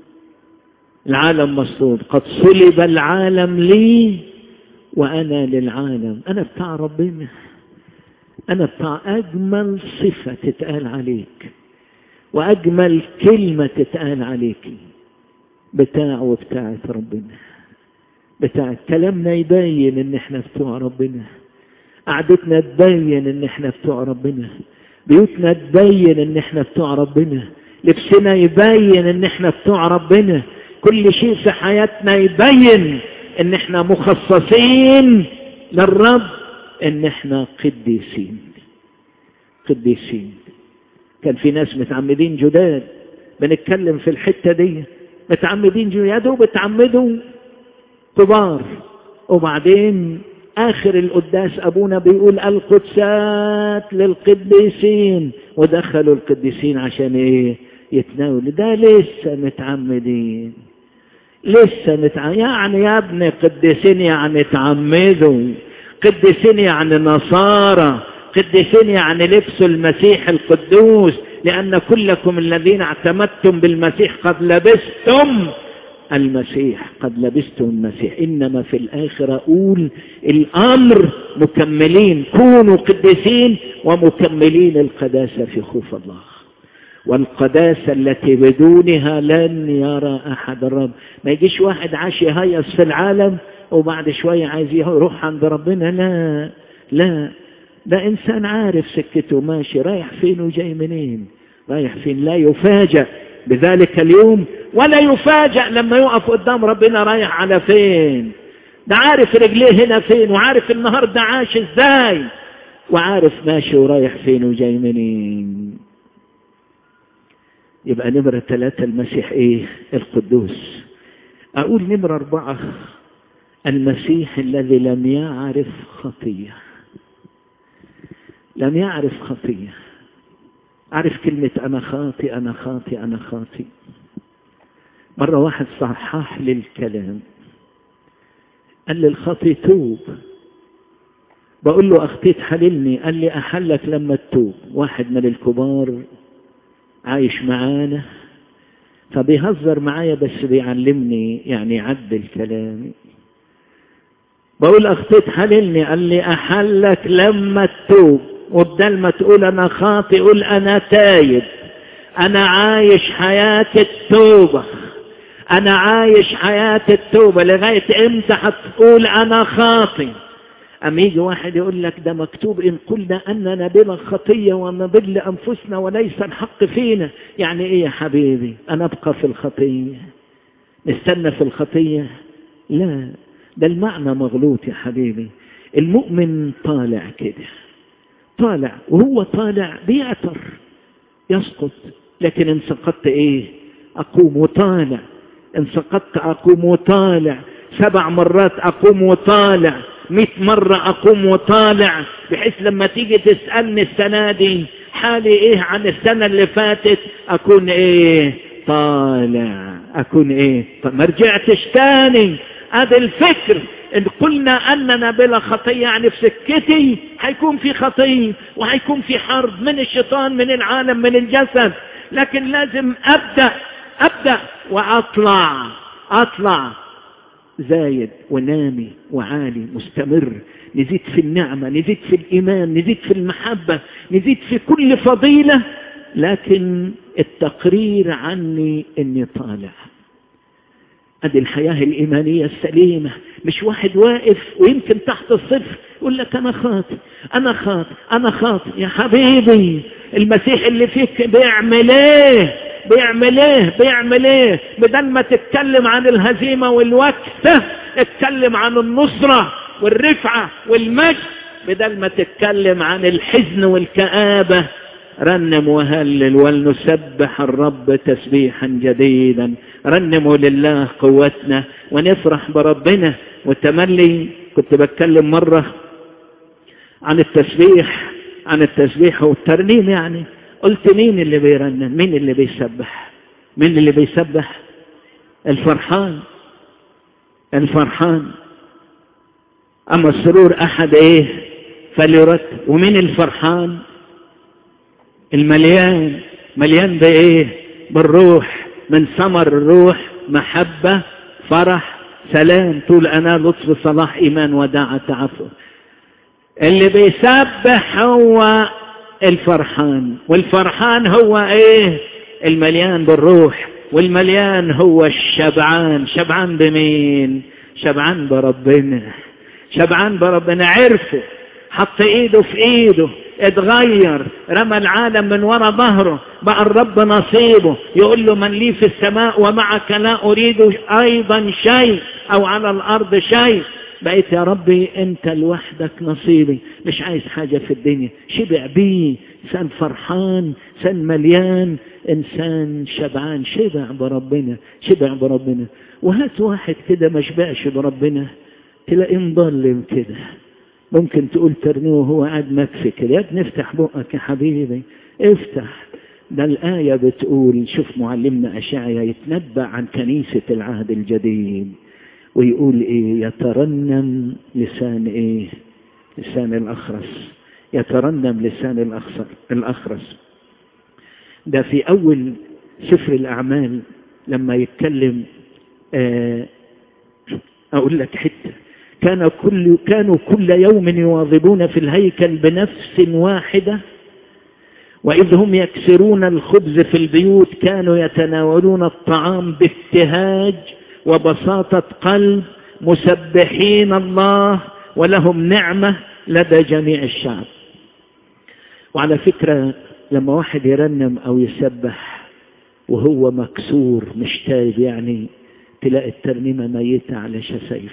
العالم مصلوب قد صلب العالم لي وأنا للعالم أنا بتاع ربنا أنا بتاع أجمل صفة تتقال عليك وأجمل كلمة تتقال عليك بتاع وبتاعة ربنا بتاع كلامنا يبين إن إحنا بتوع ربنا قعدتنا تبين إن إحنا بتوع ربنا بيوتنا تبين إن إحنا بتوع ربنا لبسنا يبين إن إحنا بتوع ربنا كل شيء في حياتنا يبين إن إحنا مخصصين للرب ان احنا قديسين قديسين كان في ناس متعمدين جداد بنتكلم في الحتة دي متعمدين جداد وبتعمدوا كبار وبعدين اخر القداس ابونا بيقول القدسات للقديسين ودخلوا القديسين عشان ايه يتناولوا ده لسه متعمدين لسه متعمدين يعني يا ابني قديسين يعني تعمدوا قديسين يعني نصارى قديسين يعني لبسوا المسيح القدوس لأن كلكم الذين اعتمدتم بالمسيح قد لبستم المسيح قد لبستم المسيح إنما في الآخر أقول الأمر مكملين كونوا قديسين ومكملين القداسة في خوف الله والقداسة التي بدونها لن يرى أحد الرب ما يجيش واحد عاش يهيص في العالم وبعد شوية عايز يروح عند ربنا لا لا ده إنسان عارف سكته ماشي رايح فين وجاي منين رايح فين لا يفاجأ بذلك اليوم ولا يفاجأ لما يقف قدام ربنا رايح على فين ده عارف رجليه هنا فين وعارف النهاردة عاش ازاي وعارف ماشي ورايح فين وجاي منين يبقى نمرة ثلاثة المسيح ايه القدوس اقول نمرة اربعة المسيح الذي لم يعرف خطية لم يعرف خطية عرف كلمة أنا خاطي أنا خاطي أنا خاطي مرة واحد صحح لي الكلام قال لي الخاطي توب بقول له أخطيت حللني قال لي أحلك لما تتوب واحد من الكبار عايش معانا فبيهزر معايا بس بيعلمني يعني يعدل كلامي بقول أخطيت حللني قال لي أحلك لما تتوب وبدل ما تقول أنا خاطئ قول أنا تايب أنا عايش حياة التوبة أنا عايش حياة التوبة لغاية إمتى هتقول أنا خاطئ أم يجي واحد يقول لك ده مكتوب إن قلنا أننا بلا خطية ونضل أنفسنا وليس الحق فينا يعني إيه يا حبيبي أنا أبقى في الخطية نستنى في الخطية لا ده المعنى مغلوط يا حبيبي المؤمن طالع كده طالع وهو طالع بيعتر يسقط لكن ان سقطت ايه اقوم وطالع ان سقطت اقوم وطالع سبع مرات اقوم وطالع مئة مرة اقوم وطالع بحيث لما تيجي تسألني السنة دي حالي ايه عن السنة اللي فاتت اكون ايه طالع اكون ايه ما رجعتش تاني هذا الفكر ان قلنا اننا بلا خطية يعني في سكتي هيكون في خطية وهيكون في حرب من الشيطان من العالم من الجسد لكن لازم ابدأ ابدأ واطلع اطلع زايد ونامي وعالي مستمر نزيد في النعمة نزيد في الإيمان نزيد في المحبة نزيد في كل فضيلة لكن التقرير عني اني طالع ادي الحياة الإيمانية السليمة مش واحد واقف ويمكن تحت الصفر يقول لك أنا خاطئ أنا خاطئ أنا خاطئ يا حبيبي المسيح اللي فيك بيعمل ايه بيعمل ايه بيعمل ايه بدل ما تتكلم عن الهزيمة والوكسة اتكلم عن النصرة والرفعة والمجد بدل ما تتكلم عن الحزن والكآبة رنم وهلل ولنسبح الرب تسبيحا جديدا رنموا لله قوتنا ونفرح بربنا والتملي كنت بتكلم مرة عن التسبيح عن التسبيح والترنيم يعني قلت مين اللي بيرنم مين اللي بيسبح مين اللي بيسبح الفرحان الفرحان أما السرور أحد إيه فليرتب ومين الفرحان المليان مليان بإيه بالروح من ثمر الروح محبة فرح سلام طول أنا لطف صلاح إيمان وداعة تعفو اللي بيسبح هو الفرحان والفرحان هو ايه المليان بالروح والمليان هو الشبعان شبعان بمين شبعان بربنا شبعان بربنا عرفه حط ايده في ايده اتغير رمى العالم من وراء ظهره بقى الرب نصيبه يقول له من لي في السماء ومعك لا اريد ايضا شيء او على الارض شيء بقيت يا ربي انت لوحدك نصيبي مش عايز حاجة في الدنيا شبع بيه انسان فرحان انسان مليان انسان شبعان شبع بربنا شبع بربنا وهات واحد كده ما شبعش بربنا تلاقيه مضلم كده ممكن تقول ترنيه وهو قاعد مكفي كده يا ابني افتح بقك يا حبيبي افتح ده الآية بتقول شوف معلمنا أشعيا يتنبأ عن كنيسة العهد الجديد ويقول ايه يترنم لسان ايه لسان الاخرس يترنم لسان الأخصر الأخرس ده في أول سفر الأعمال لما يتكلم آه أقول لك حتة كان كل كانوا كل يوم يواظبون في الهيكل بنفس واحدة وإذ هم يكسرون الخبز في البيوت كانوا يتناولون الطعام بابتهاج وبساطة قلب مسبحين الله ولهم نعمة لدى جميع الشعب وعلى فكرة لما واحد يرنم أو يسبح وهو مكسور مش تايب يعني تلاقي الترنيمة ميتة على شفايفه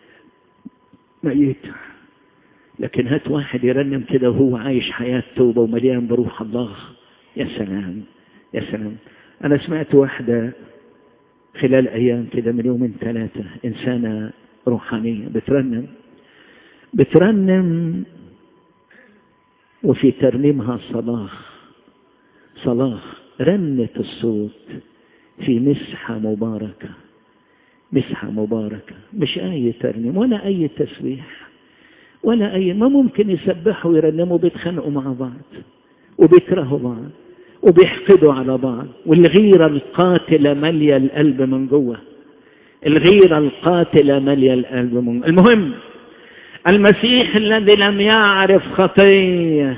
ميتة لكن هات واحد يرنم كده وهو عايش حياة توبة ومليان بروح الله يا سلام يا سلام أنا سمعت واحدة خلال أيام كده من يومين ثلاثة إنسانة روحانية بترنم بترنم وفي ترنيمها صلاح صلاح رنت الصوت في مسحة مباركة مسحة مباركة مش أي ترنيم ولا أي تسبيح ولا أي ما ممكن يسبحوا ويرنموا بيتخانقوا مع بعض وبيكرهوا بعض وبيحقدوا على بعض والغيرة القاتلة مالية القلب من جوه الغيرة القاتلة مالية القلب من جوه المهم المسيح الذي لم يعرف خطية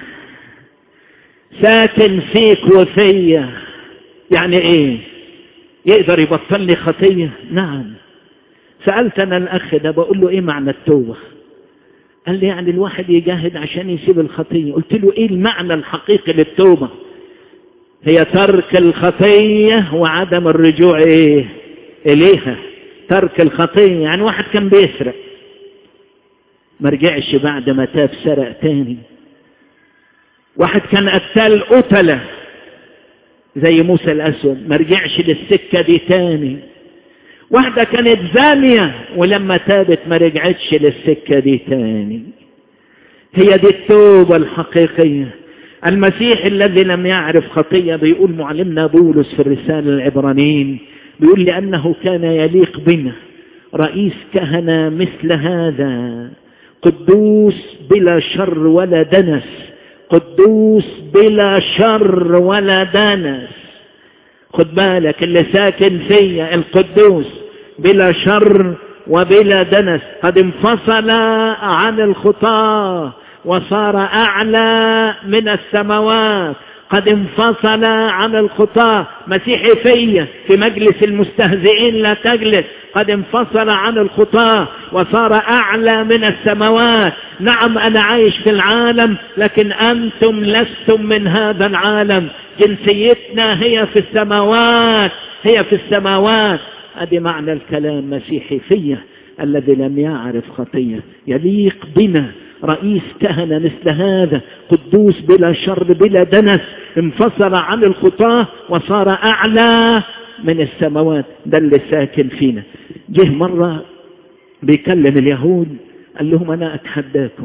ساكن فيك وفيا يعني ايه يقدر يبطل لي خطية نعم سألت أنا الأخ ده بقول له إيه معنى التوبة قال لي يعني الواحد يجاهد عشان يسيب الخطية قلت له إيه المعنى الحقيقي للتوبة هي ترك الخطية وعدم الرجوع إيه إليها ترك الخطية يعني واحد كان بيسرق ما رجعش بعد ما تاب سرق تاني واحد كان قتال قتلة زي موسى الأسود ما رجعش للسكة دي تاني واحدة كانت زانية ولما تابت ما رجعتش للسكة دي تاني هي دي التوبة الحقيقية المسيح الذي لم يعرف خطية بيقول معلمنا بولس في الرسالة العبرانيين بيقول لأنه كان يليق بنا رئيس كهنة مثل هذا قدوس بلا شر ولا دنس قدوس بلا شر ولا دنس خد بالك اللي ساكن فيا القدوس بلا شر وبلا دنس قد انفصل عن الخطاه وصار أعلى من السماوات قد انفصل عن الخطاة مسيحي فيا في مجلس المستهزئين لا تجلس قد انفصل عن الخطاة وصار أعلى من السماوات نعم أنا عايش في العالم لكن أنتم لستم من هذا العالم جنسيتنا هي في السماوات هي في السماوات هذه معنى الكلام مسيحي فيا الذي لم يعرف خطية يليق بنا رئيس كهنة مثل هذا قدوس بلا شر بلا دنس انفصل عن الخطاة وصار أعلى من السماوات ده اللي ساكن فينا جه مرة بيكلم اليهود قال لهم أنا أتحداكم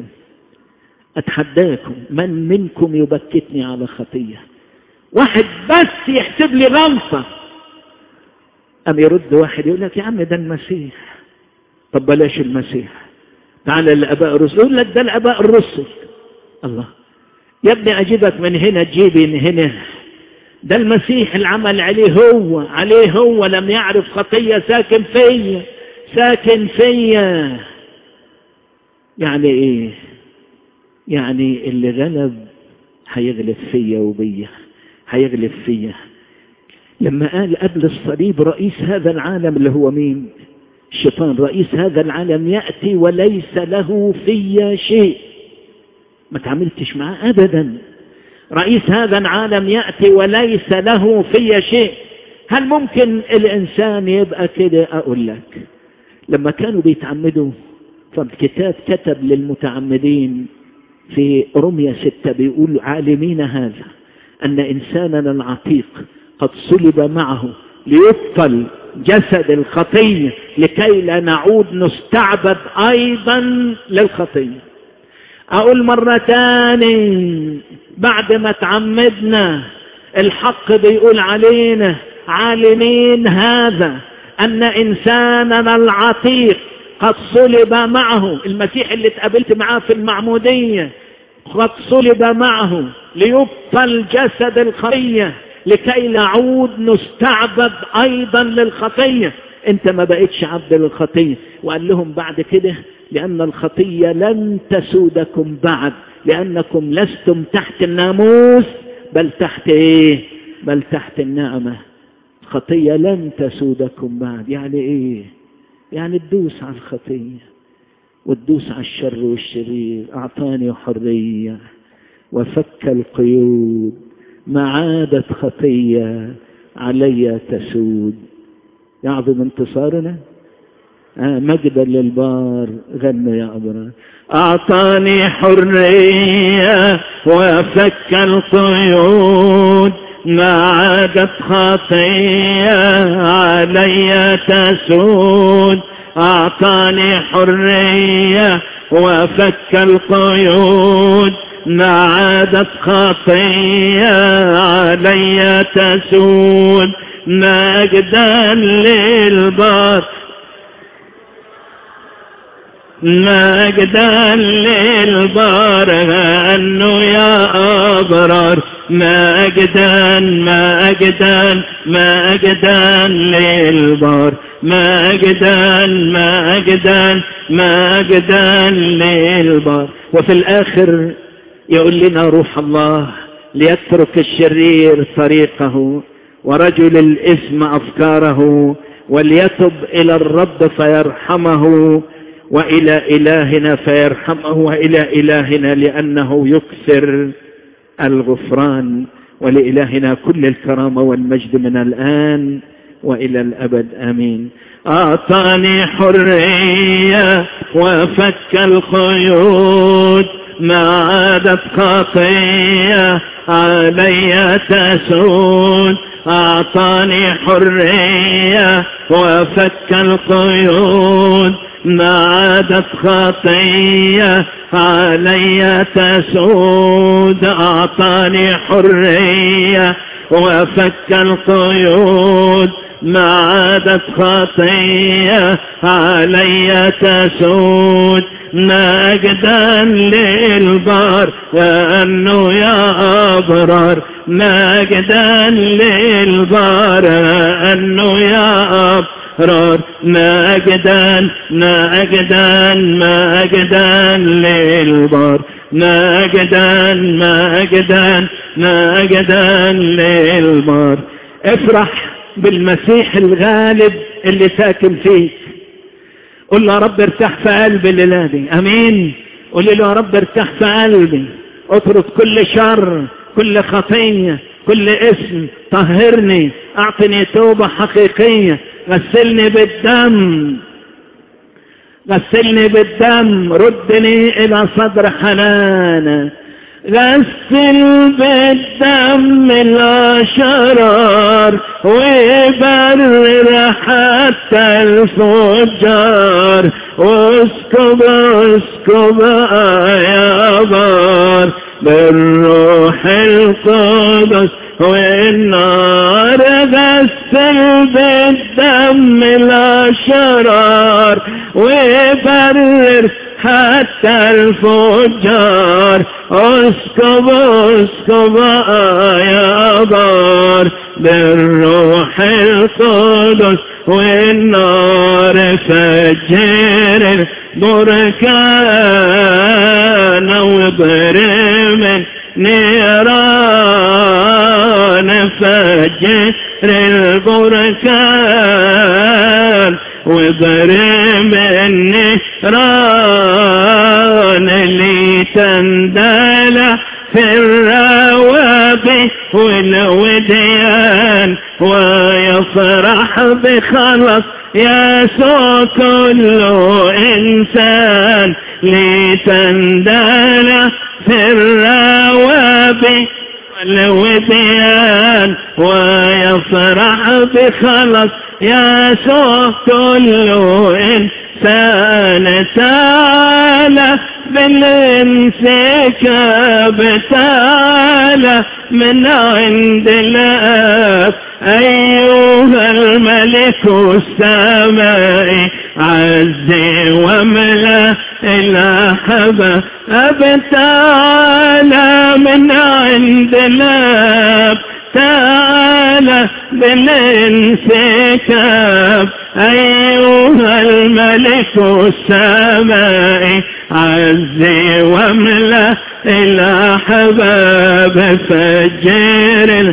أتحداكم من منكم يبكتني على خطية واحد بس يحسب لي غلطة أم يرد واحد يقول لك يا عم ده المسيح طب بلاش المسيح تعال الأباء الرسل يقول لك ده الأباء الرسل الله يا ابني أجيبك من هنا تجيبي من هنا ده المسيح العمل عليه هو عليه هو لم يعرف خطية ساكن فيا ساكن فيا يعني ايه يعني اللي غلب هيغلب فيا وبيا هيغلب فيا لما قال قبل الصليب رئيس هذا العالم اللي هو مين الشيطان رئيس هذا العالم يأتي وليس له في شيء ما تعاملتش معاه أبدا رئيس هذا العالم يأتي وليس له في شيء هل ممكن الإنسان يبقى كده أقول لك لما كانوا بيتعمدوا فالكتاب كتب للمتعمدين في رمية ستة بيقول عالمين هذا أن إنساننا العتيق قد صلب معه ليبطل جسد الخطية لكي لا نعود نستعبد أيضا للخطية أقول مرة تاني بعد ما تعمدنا الحق بيقول علينا عالمين هذا أن إنساننا العتيق قد صلب معه المسيح اللي اتقابلت معاه في المعمودية قد صلب معه ليبطل جسد الخطية لكي نعود نستعبد أيضا للخطية انت ما بقيتش عبد للخطية وقال لهم بعد كده لأن الخطية لن تسودكم بعد لأنكم لستم تحت الناموس بل تحت ايه بل تحت النعمة الخطية لن تسودكم بعد يعني ايه يعني تدوس على الخطية وتدوس على الشر والشرير أعطاني حرية وفك القيود ما عادت خطية علي تسود يعظم انتصارنا آه مجدا للبار غنوا يا أبرار أعطاني حرية وفك القيود ما عادت خطية علي تسود أعطاني حرية وفك القيود ما عادت خطية علي تسود مجدا للبار مجدا للبار أنه يا أبرار مجدا مجدا مجدا للبار مجدا مجدا مجدا للبار وفي الآخر يقول لنا روح الله ليترك الشرير طريقه ورجل الإثم أفكاره وليتب إلى الرب فيرحمه وإلى إلهنا فيرحمه وإلى إلهنا لأنه يكثر الغفران ولإلهنا كل الكرامة والمجد من الآن وإلى الأبد آمين أعطاني حرية وفك القيود ما عادت خطية علي تسود أعطاني حرية وفك القيود ما عادت خطية علي تسود أعطاني حرية وفك القيود ما عادت خطية علي تسود مجدا للبار أنه يا أبرار مجدا للبار أنه يا أبرار مجدا مجدا مجدا للبار مجدا مجدا مجدا للبار افرح بالمسيح الغالب اللي ساكن فيك قل له يا رب ارتاح في قلبي الليلة دي امين قل له يا رب ارتاح في قلبي اطرد كل شر كل خطية كل اسم طهرني اعطني توبة حقيقية غسلني بالدم غسلني بالدم ردني الى صدر حنانك غسل بالدم الاشرار وبرر حتى الفجار واسكب اسكب يا بار بالروح القدس والنار غسل بالدم الاشرار وبرر حتى الفجار اسكب اسكب يا بار بالروح القدس والنار فجر بركان وضرم نيران فجر البركان وضرم النيران اللي تندلع في الروابي والوديان ويفرح بخلص يسوع كل إنسان لتندلع في الروابي والوديان ويفرح بخلص يسوع كل إنسان تعالى بالانسكاب تعالى من عند الآب أيها الملك السماء عزي وملا الأحبة أب تعالى من عند الآب تعالى بالانسكاب أيها الملك السماء عزي واملا الأحباب فجر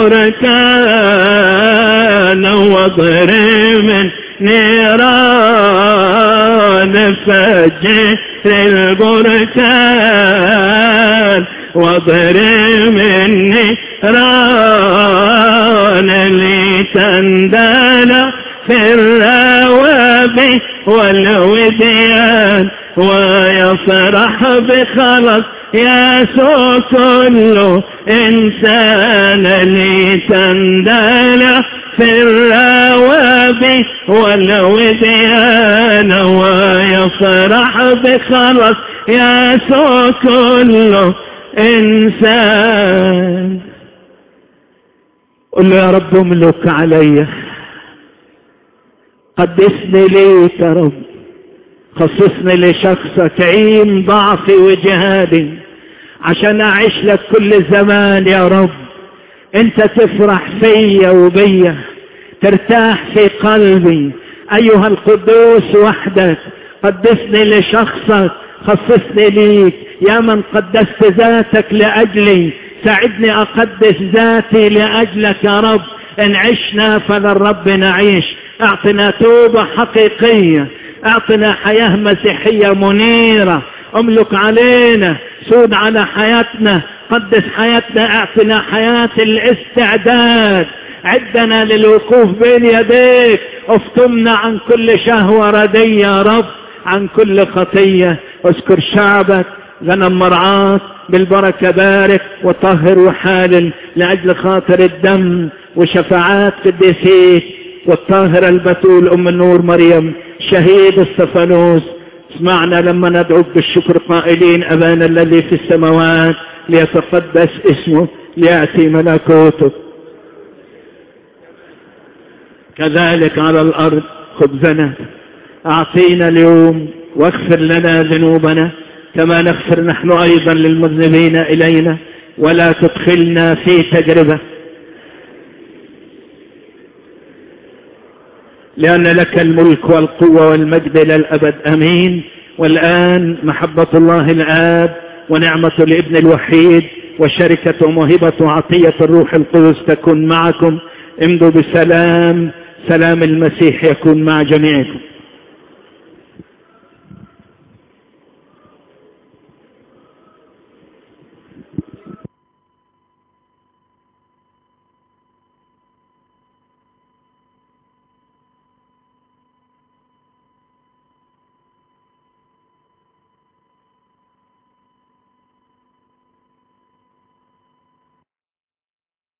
البركان واضرم نيران فجر البركان واضرم النيران لتندل في الروابي والوديان ويفرح بخلص يسوع كل إنسان لتندلع في الروابي والوديان ويفرح بخلص يسوع كل إنسان قل له يا رب املك علي قدسني ليك يا رب خصصني لشخصك عين ضعفي وجهادي عشان اعيش لك كل زمان يا رب انت تفرح فيا وبيا ترتاح في قلبي ايها القدوس وحدك قدسني لشخصك خصصني ليك يا من قدست ذاتك لاجلي ساعدني اقدس ذاتي لاجلك يا رب ان عشنا فللرب نعيش اعطنا توبة حقيقية اعطنا حياة مسيحية منيرة املك علينا سود على حياتنا قدس حياتنا اعطنا حياة الاستعداد عدنا للوقوف بين يديك افتمنا عن كل شهوة ردية يا رب عن كل خطية اذكر شعبك غنم مرعاك بالبركة بارك وطهر وحالل لأجل خاطر الدم وشفاعات قديسيك والطاهرة البتول أم النور مريم شهيد استفانوس اسمعنا لما ندعوك بالشكر قائلين أبانا الذي في السماوات ليتقدس اسمه ليأتي ملكوتك كذلك على الأرض خبزنا أعطينا اليوم واغفر لنا ذنوبنا كما نغفر نحن أيضا للمذنبين إلينا ولا تدخلنا في تجربة لأن لك الملك والقوة والمجد إلى الأبد أمين والآن محبة الله الآب ونعمة الابن الوحيد وشركة وموهبة وعطية الروح القدس تكون معكم امضوا بسلام سلام المسيح يكون مع جميعكم